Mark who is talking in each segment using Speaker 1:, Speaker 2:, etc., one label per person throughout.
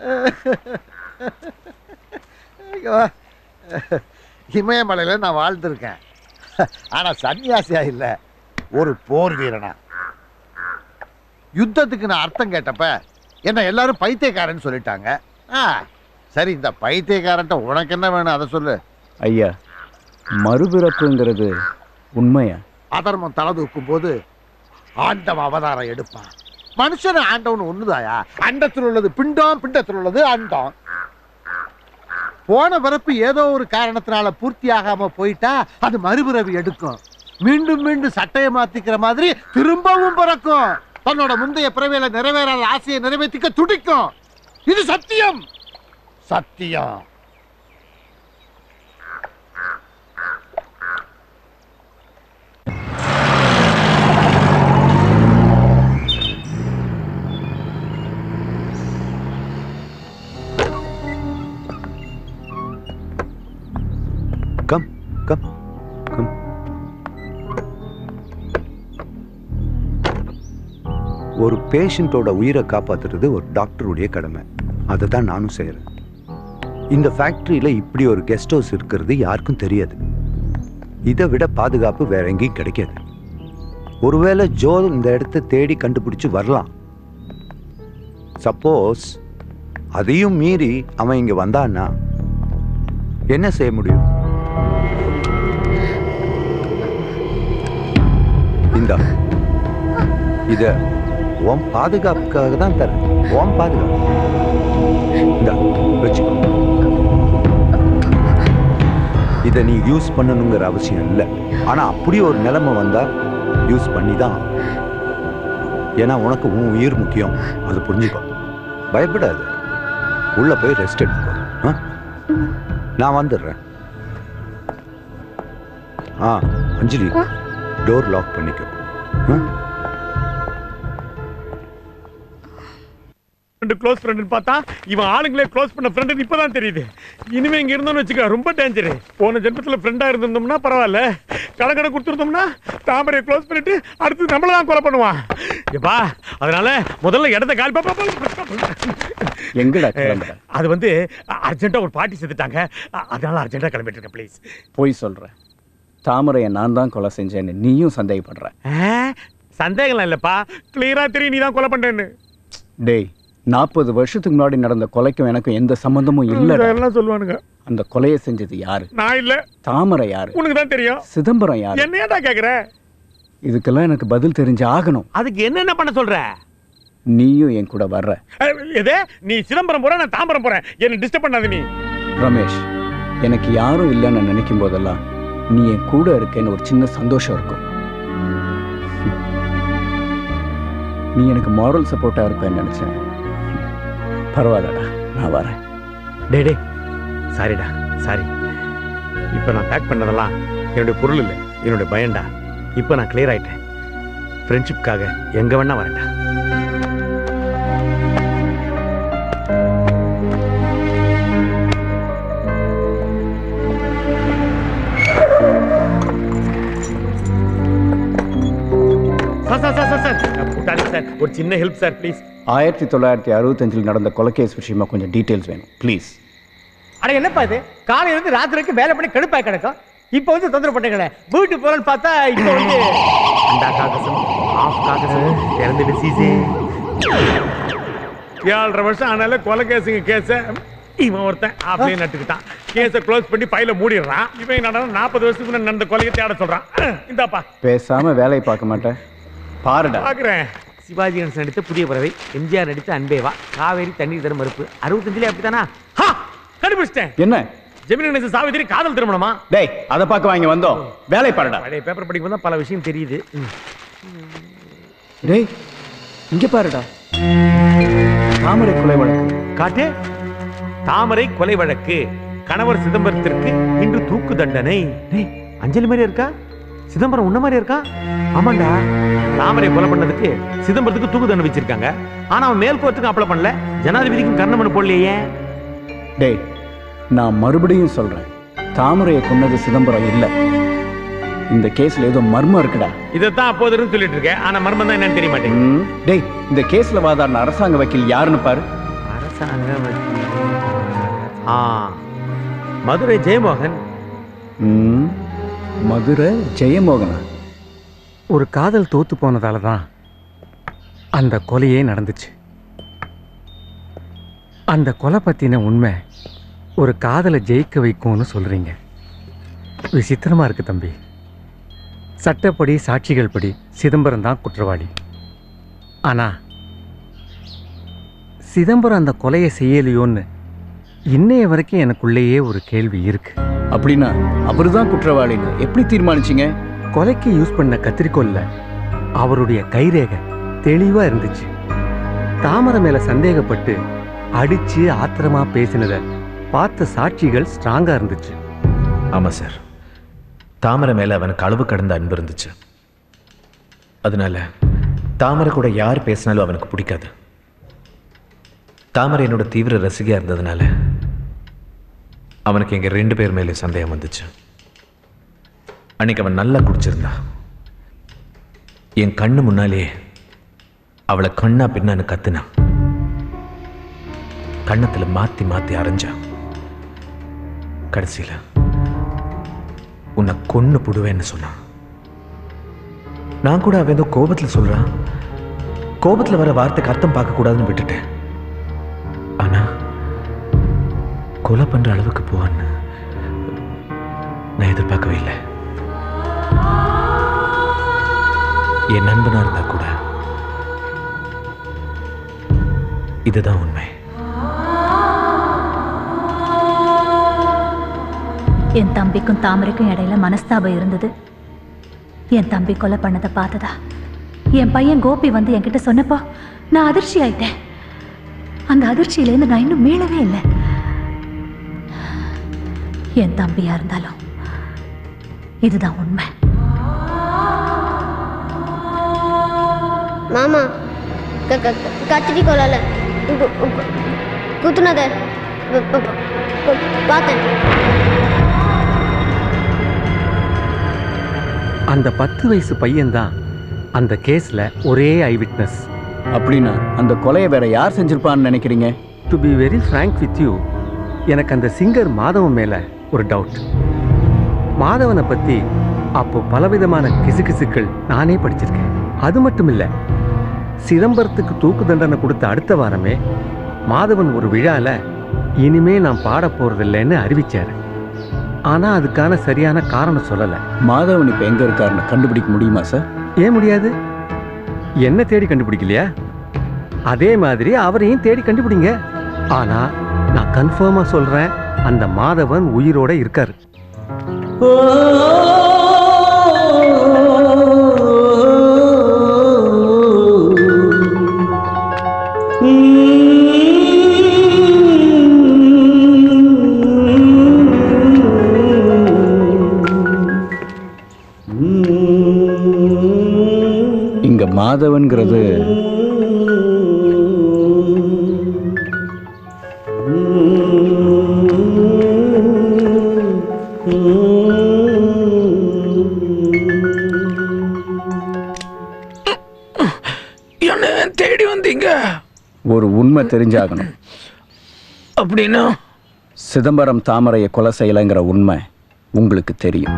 Speaker 1: இங்க வா. இமயமலையில நான் வாழ்ந்திருக்கேன் ஆனா சன்னியாசியா இல்ல ஒரு போர் வீரனா யுத்தத்துக்கு நான் அர்த்தம் கேட்டப்ப என்ன எல்லாரும் பைத்தியக்காரன்னு சொல்லிட்டாங்க ஆ சரி இந்த பைத்தியக்காரன்ட்ட உனக்கு என்ன வேணும் அதை சொல்லு
Speaker 2: ஐயா மறுபிறப்புங்கிறது உண்மையா
Speaker 1: அதர்மம் தலை தூக்கும் போது ஆண்டவன் அவதாரம் எடுப்பான் மனுஷன் ஆண்டவன் ஒண்ணுதாயா அண்டத்தில் உள்ளது பிண்டம் பிண்டத்தில் உள்ளது அண்டம் போன பிறப்பு ஏதோ ஒரு காரணத்தினால பூர்த்தி ஆகாம போயிட்டா அது மறுபிறவி எடுக்கும் மீண்டும் மீண்டும் சட்டையை மாத்திக்கிற மாதிரி திரும்பவும் பிறக்கும் தன்னோட முந்தைய பிறவியில நிறைவேறாத ஆசையை நிறைவேற்றிக்க துடிக்கும் இது சத்தியம் சத்தியம்
Speaker 3: கம் கம் கம் ஒரு பேஷண்ட்டோட உயிரை காப்பாத்துறது ஒரு டாக்டருடைய கடமை அதை தான் நானும் செய்கிறேன் இந்த ஃபேக்ட்ரியில் இப்படி ஒரு கெஸ்ட் ஹவுஸ் இருக்கிறது யாருக்கும் தெரியாது இதை விட பாதுகாப்பு வேற எங்கேயும் கிடைக்காது ஒருவேளை ஜோ இந்த இடத்த தேடி கண்டுபிடிச்சு வரலாம் சப்போஸ் அதையும் மீறி அவன் இங்கே வந்தான்னா என்ன செய்ய முடியும் இந்தா இத உன் பாதுகாப்புக்காக தான் தரேன் உன் பாதுகாப்பு இந்தா வச்சுக்கோ இதை நீ யூஸ் பண்ணணுங்கிற அவசியம் இல்லை ஆனா அப்படி ஒரு நிலைமை வந்தா யூஸ் பண்ணி தான் ஆகணும். ஏன்னா உனக்கு உன் உயிர் முக்கியம் அது புரிஞ்சுக்கோ பயப்படாத உள்ள போய் ரெஸ்ட் எடுத்துக்கோ ஆ? நான் வந்துடுறேன் ஆ அஞ்சலி டோர் லாக் பண்ணிக்கோ ஆ?
Speaker 4: ஃப்ரெண்டு க்ளோஸ் ஃப்ரெண்டுன்னு பார்த்தா இவன் ஆளுங்களே க்ளோஸ் பண்ண ஃப்ரெண்டு இப்பதான் தெரியுது இனிமே இங்க இருந்தோம்னு வச்சுக்க ரொம்ப டேஞ்சரு போன ஜென்மத்துல ஃப்ரெண்டா இருந்திருந்தோம்னா பரவாயில்ல கடை கொடுத்துருந்தோம்னா தாமரையை க்ளோஸ் பண்ணிட்டு அடுத்து நம்மள தான் கொலை பண்ணுவான் எப்பா அதனால முதல்ல இடத்த கால் பா- பா- பா-
Speaker 2: எங்கடா கிளம்புற
Speaker 4: அது வந்து அர்ஜென்ட்டா ஒரு பார்ட்டி செத்துட்டாங்க அ- அதனால அர்ஜென்ட்டா கிளம்பிட்டு இருக்கேன் ப்ளீஸ்
Speaker 2: போய் சொல்கிறேன் தாமரையை நான் தான் கொலை செஞ்சேன்னு நீயும் சந்தேகப்படுற
Speaker 4: சந்தேகம் இல்லப்பா கிளியரா தெரியும் நீ தான் கொலை பண்றேன்னு
Speaker 2: டேய் நாற்பது வருஷத்துக்கு முன்னாடி நடந்த கொலைக்கும் எனக்கும் எந்த சம்பந்தமும் இல்லடா
Speaker 4: எல்லாம் சொல்லுவானுங்க
Speaker 2: அந்த கொலையை செஞ்சது யாரு
Speaker 4: நான் இல்ல
Speaker 2: தாமரை யாரு
Speaker 4: உனக்கு தான் தெரியும்
Speaker 2: சிதம்பரம் யாரு
Speaker 4: என்னையாடா கேக்குற
Speaker 2: இதுக்கெல்லாம் எனக்கு பதில் தெரிஞ்சு ஆகணும்
Speaker 4: அதுக்கு என்னென்ன பண்ண சொல்ற
Speaker 2: நீயும் என் கூட வர்ற
Speaker 4: அஹ், எது நீ சிதம்பரம் போற நான் தாம்பரம் போறேன் என்ன டிஸ்டர்ப் பண்ணாத நீ
Speaker 2: ரமேஷ் எனக்கு யாரும் இல்லைன்னு நினைக்கும் போதெல்லாம் நீ என் கூட இருக்கேன்னு ஒரு சின்ன சந்தோஷம் இருக்கும் நீ எனக்கு மாரல் சப்போர்ட்டா இருப்பேன்னு நினைச்சேன் பரவாயில்லடா நான் வரேன்
Speaker 4: டே டே சாரிடா சாரி இப்போ நான் பேக் பண்ணதெல்லாம் என்னுடைய பொருள் இல்லை என்னுடைய பயம்டா இப்போ நான் கிளியர் ஆயிட்டேன் ஃப்ரெண்ட்ஷிப்காக எங்க வேணா வரேன்டா sir sir sir sir sir கூட்டாளி சார் ஒரு சின்ன ஹெல்ப் சார் ப்ளீஸ்
Speaker 2: ஆயிரத்தி தொள்ளாயிரத்தி அறுபத்தஞ்சில் நடந்த கொலைகேஸ் விஷயமா கொஞ்சம் டீட்டெயில்ஸ் வேணும் ப்ளீஸ்
Speaker 5: அட என்னப்பா இது காலையில இருந்து ராத்திரி வரைக்கும் வேலை பண்ணி கடுப்பாய் கிடக்கும் இப்போ வந்து தொந்தரவு பண்ணுங்களேன் வீட்டுக்கு போறேன்னு பார்த்தா இப்போ வந்து
Speaker 4: அண்டா காக்கசம் ஆஃப் காக்கசம் திறந்துடு சீசே ஏழரை வருஷம் ஆனால கொலை கேஸுங்க கேஸ இவன் ஒருத்தன் ஆஃப்லயே நட்டுக்கிட்டான் கேஸை க்ளோஸ் பண்ணி ஃபைல மூடிடுறான் இவன் என்னடா நாற்பது வருஷத்துக்கு முன்னாடி நடந்த கொலையை தேட சொல்றான் அஹ், இந்தாப்பா
Speaker 2: பேசாம வேலையை பார்க்க மாட்டேன் பாருடா
Speaker 4: பாக்குறேன் சிவாஜி கணேசன் நடித்த புதிய பறவை எம்ஜிஆர் நடித்த அன்பேவா காவேரி தண்ணீர் தரும் மறுப்பு அறுபத்தஞ்சுல அப்படித்தானா ஹா கண்டுபிடிச்சிட்டேன்
Speaker 2: என்ன
Speaker 4: ஜெமினி கணேசன் சாவித்திரி காதல் திருமணமா
Speaker 2: டேய் அதை பார்க்க வாங்கி வந்தோம் வேலை பாருடா
Speaker 4: பழைய பேப்பர் படிக்கும் தான் பல விஷயம் தெரியுது ம்.
Speaker 2: டேய் இங்க பாருடா தாமரை கொலை வழக்கு
Speaker 4: காட்டு தாமரை கொலை வழக்கு கணவர் சிதம்பரத்திற்கு இன்று தூக்கு தண்டனை டேய், அஞ்சலி மாதிரி இருக்கா சிதம்பரம் உன்ன மாதிரி இருக்கா ஆமாண்டா தாமரை கொலை பண்ணதுக்கு சிதம்பரத்துக்கு தூக்கு தண்டனை வச்சிருக்காங்க ஆனா அவன் மேல் கோர்ட்டுக்கும் அப்ளை பண்ணல ஜனாதிபதிக்கும் கர்ணமனு போடலையே
Speaker 2: டேய் நான் மறுபடியும் சொல்றேன் தாமரையை கொன்னது சிதம்பரம் இல்ல இந்த கேஸ்ல ஏதோ மர்மம் இருக்குடா
Speaker 4: இதைத்தான் அப்போது இருந்து சொல்லிட்டு இருக்கேன் ஆனா மர்மம் தான் என்னன்னு தெரிய மாட்டேங்குது
Speaker 2: ம், டேய் இந்த கேஸ்ல வாதாடின அரசாங்க வக்கீல் யாருன்னு பாரு
Speaker 4: ஆ மதுரை ஜெயமோகன்
Speaker 2: ம், மதுரை ஜெயமோகனா
Speaker 6: ஒரு காதல் தோத்து போனதால தான் அந்த கொலையே நடந்துச்சு அந்த கொலை பத்தின உண்மை ஒரு காதலை ஜெயிக்க வைக்கும்னு சொல்றீங்க விசித்திரமா இருக்கு தம்பி சட்டப்படி சாட்சிகள் படி சிதம்பரம் தான் குற்றவாளி ஆனா சிதம்பரம் அந்த கொலையை செய்யலையோன்னு இன்னைய வரைக்கும் எனக்குள்ளேயே ஒரு கேள்வி இருக்கு
Speaker 2: அப்படின்னா அவர்தான் குற்றவாளின்னு எப்படி தீர்மானிச்சீங்க
Speaker 6: கொலைக்கு யூஸ் பண்ண கத்திரிக்கோல்ல அவருடைய கைரேகை தெளிவா இருந்துச்சு தாமரை மேல சந்தேகப்பட்டு அடிச்சு ஆத்திரமா பேசினத பார்த்த சாட்சிகள் ஸ்ட்ராங்கா இருந்துச்சு
Speaker 7: ஆமாம் சார் தாமரை மேலே அவனுக்கு அளவு கடந்த அன்பு இருந்துச்சு அதனால தாமரை கூட யார் பேசினாலும் அவனுக்கு பிடிக்காது தாமரை என்னோட தீவிர ரசிகையாக இருந்ததுனால அவனுக்கு எங்கள் ரெண்டு பேர் மேலே சந்தேகம் வந்துச்சு அன்னைக்கு அவன் நல்லா குடிச்சிருந்தான் என் கண்ணு முன்னாலேயே அவளை கண்ணா பின்னான்னு கத்துனான் கண்ணத்துல மாத்தி மாத்தி அரைஞ்சான் கடைசியில உன்னை கொன்னு புடுவேன்னு சொன்னான் நான் கூட அவன் ஏதோ கோபத்துல சொல்றான் கோபத்துல வர வார்த்தைக்கு அர்த்தம் பார்க்க கூடாதுன்னு விட்டுட்டேன் ஆனா கொலை பண்ற அளவுக்கு போவான்னு நான் எதிர்பார்க்கவே இல்லை என் நண்பனா இருந்தா கூட இதுதான் உண்மை
Speaker 8: என் தம்பிக்கும் தாமரைக்கும் இடையில மனஸ்தாபம் இருந்தது என் தம்பி கொலை பண்ணதை பார்த்ததா என் பையன் கோபி வந்து என்கிட்ட சொன்னப்போ நான் அதிர்ச்சி ஆயிட்டேன் அந்த அதிர்ச்சியிலேருந்து நான் இன்னும் மீளவே இல்லை என் தம்பியா இருந்தாலும் இதுதான் உண்மை
Speaker 9: மாமா க- க- க- கத்திரி கொலால குத்துனத ப- ப- ப- பார்த்தேன்
Speaker 6: அந்த பத்து வயசு பையன்தான் அந்த கேஸ்ல ஒரே ஐ விட்னஸ்
Speaker 2: அப்படின்னா அந்த கொலையை வேற யார் செஞ்சிருப்பான்னு நினைக்கிறீங்க
Speaker 6: to be very frank with you எனக்கு அந்த சிங்கர் மாதவன் மேல ஒரு டவுட் மாதவனை பத்தி அப்போ பலவிதமான கிசுகிசுக்கள் நானே படிச்சிருக்கேன் அது மட்டும் இல்ல சிதம்பரத்துக்கு தூக்கு தண்டனை கொடுத்த அடுத்த வாரமே மாதவன் ஒரு விழால இனிமே நான் பாட போறதில்லைன்னு அறிவிச்சாரு ஆனா அதுக்கான சரியான காரணம் சொல்லல
Speaker 2: மாதவன் இப்ப எங்க இருக்காருன்னு கண்டுபிடிக்க முடியுமா சார்
Speaker 6: ஏன் முடியாது என்ன தேடி கண்டுபிடிக்கலையா அதே மாதிரி அவரையும் தேடி கண்டுபிடிங்க ஆனா நான் கன்ஃபார்மா சொல்றேன் அந்த மாதவன் உயிரோட இருக்காரு
Speaker 2: இங்க மாதவன்கிறது
Speaker 7: என்ன தேடி வந்தீங்க
Speaker 2: ஒரு உண்மை தெரிஞ்சாகணும்
Speaker 7: அப்படின்னா
Speaker 2: சிதம்பரம் தாமரையை கொலை செய்யலைங்கிற உண்மை உங்களுக்கு தெரியும்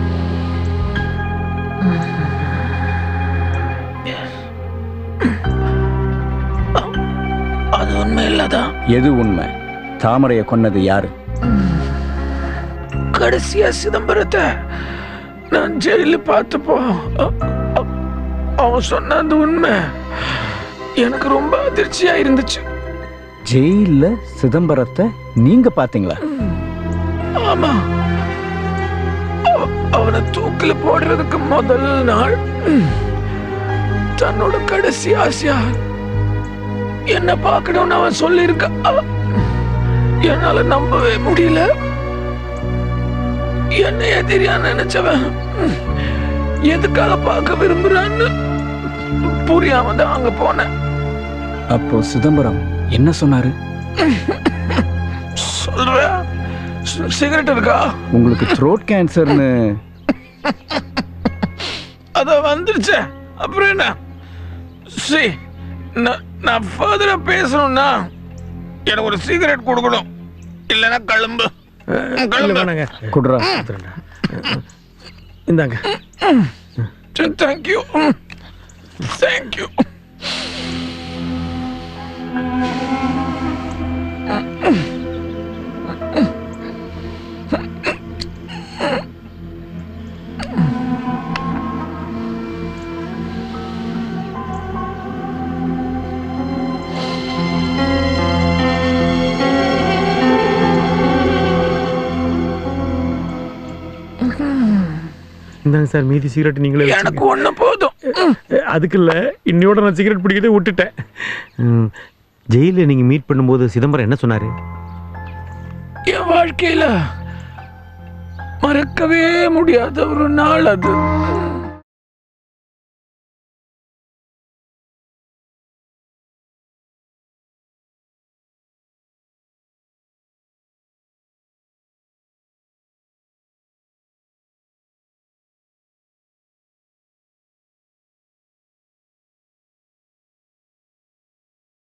Speaker 7: அது உண்மை இல்லதான்
Speaker 2: எது உண்மை தாமரையை கொன்னது யாரு
Speaker 7: கடைசியா சிதம்பரத்தை நான் ஜெயில பார்த்தப்போ அ- அ- அவன் சொன்ன அந்த உண்மை எனக்கு ரொம்ப அதிர்ச்சியா இருந்துச்சு
Speaker 2: ஜெயில்ல சிதம்பரத்தை நீங்க பாத்தீங்களா
Speaker 7: ஆமா அவ- அவனை தூக்கில போடுறதுக்கு முதல் நாள் ம், தன்னோட கடைசி ஆசையா என்ன பார்க்கணும்னு அவன் சொல்லியிருக்க அவ- என்னால நம்பவே முடியல என்ன எதிரியா நினைச்சவன் ம், எதுக்காக பார்க்க விரும்புறான்னு புரியாம தான் அங்க போனேன்
Speaker 2: அப்போ சிதம்பரம் என்ன சொன்னாரு
Speaker 7: சொல்ற சிகரெட் இருக்கா
Speaker 2: உங்களுக்கு த்ரோட் கேன்சர்னு
Speaker 7: அத வந்துருச்சே அப்புறம் என்ன சி நான் நான் ஃபர்தரா பேசணும்னா
Speaker 10: எனக்கு ஒரு சிகரெட் கொடுக்கணும் இல்லைன்னா கிளம்பு
Speaker 5: இல்ல
Speaker 10: கிளம்பு
Speaker 5: வேணாங்க
Speaker 2: குடுறா
Speaker 5: கொடுத்துறேன்டா. இந்தாங்க
Speaker 10: தேங்க்யூ தேங்க்யூ
Speaker 4: இந்தாங்க சார் மீதி சிகரெட் நீங்களே
Speaker 10: எனக்கு
Speaker 4: வச்சுக்கங்க.
Speaker 10: ஒண்ணு போதும்
Speaker 4: அஹ், அதுக்கு இல்ல இன்னையோட நான் சிகரெட் பிடிக்கிறதே விட்டுட்டேன் ம், ஜெயில்ல நீங்க மீட் பண்ணும்போது சிதம்பரம் என்ன சொன்னாரு
Speaker 10: என் வாழ்க்கையில மறக்கவே முடியாத ஒரு நாள் அது